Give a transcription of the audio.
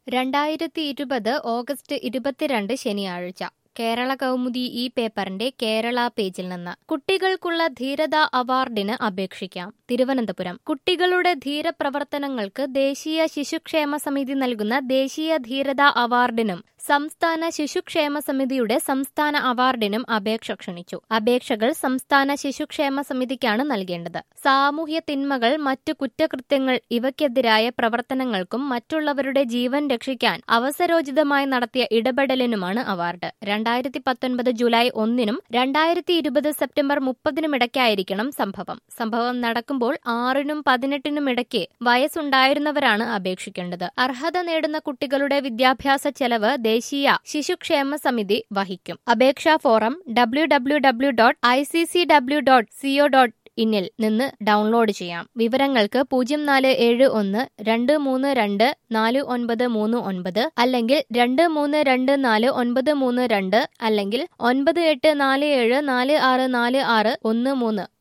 രണ്ടായിരത്തി ഇരുപത് ഓഗസ്റ്റ് ഇരുപത്തിരണ്ട് ശനിയാഴ്ച കേരള കൗമുദി ഈ പേപ്പറിന്റെ കേരള പേജിൽ നിന്ന് കുട്ടികൾക്കുള്ള ധീരതാ അവാർഡിന് അപേക്ഷിക്കാം തിരുവനന്തപുരം കുട്ടികളുടെ ധീരപ്രവർത്തനങ്ങൾക്ക് ദേശീയ ശിശുക്ഷേമ സമിതി നൽകുന്ന ദേശീയ ധീരതാ അവാർഡിനും സംസ്ഥാന ശിശുക്ഷേമ സമിതിയുടെ സംസ്ഥാന അവാർഡിനും അപേക്ഷ ക്ഷണിച്ചു അപേക്ഷകൾ സംസ്ഥാന ശിശുക്ഷേമ സമിതിക്കാണ് നൽകേണ്ടത് സാമൂഹ്യ തിന്മകൾ മറ്റു കുറ്റകൃത്യങ്ങൾ ഇവയ്ക്കെതിരായ പ്രവർത്തനങ്ങൾക്കും മറ്റുള്ളവരുടെ ജീവൻ രക്ഷിക്കാൻ അവസരോചിതമായി നടത്തിയ ഇടപെടലിനുമാണ് അവാർഡ് രണ്ടായിരത്തി പത്തൊൻപത് ജൂലൈ ഒന്നിനും രണ്ടായിരത്തി ഇരുപത് സെപ്റ്റംബർ മുപ്പതിനും ഇടയ്ക്കായിരിക്കണം സംഭവം സംഭവം നടക്കുമ്പോൾ ആറിനും പതിനെട്ടിനും ഇടയ്ക്ക് വയസ്സുണ്ടായിരുന്നവരാണ് അപേക്ഷിക്കേണ്ടത് അർഹത നേടുന്ന കുട്ടികളുടെ വിദ്യാഭ്യാസ ചെലവ് ദേശീയ ശിശുക്ഷേമ സമിതി വഹിക്കും അപേക്ഷാ form W W W dot I C C W dot co dot ഇന്നിൽ നിന്ന് ഡൗൺലോഡ് ചെയ്യാം വിവരങ്ങൾക്ക് പൂജ്യം നാല് ഏഴ് ഒന്ന് രണ്ട് മൂന്ന് രണ്ട് നാല് ഒൻപത് മൂന്ന് ഒൻപത് അല്ലെങ്കിൽ രണ്ട് മൂന്ന് രണ്ട് നാല് ഒൻപത് മൂന്ന് രണ്ട് അല്ലെങ്കിൽ ഒൻപത് എട്ട് നാല് ഏഴ് നാല് ആറ് നാല് ആറ് ഒന്ന് മൂന്ന്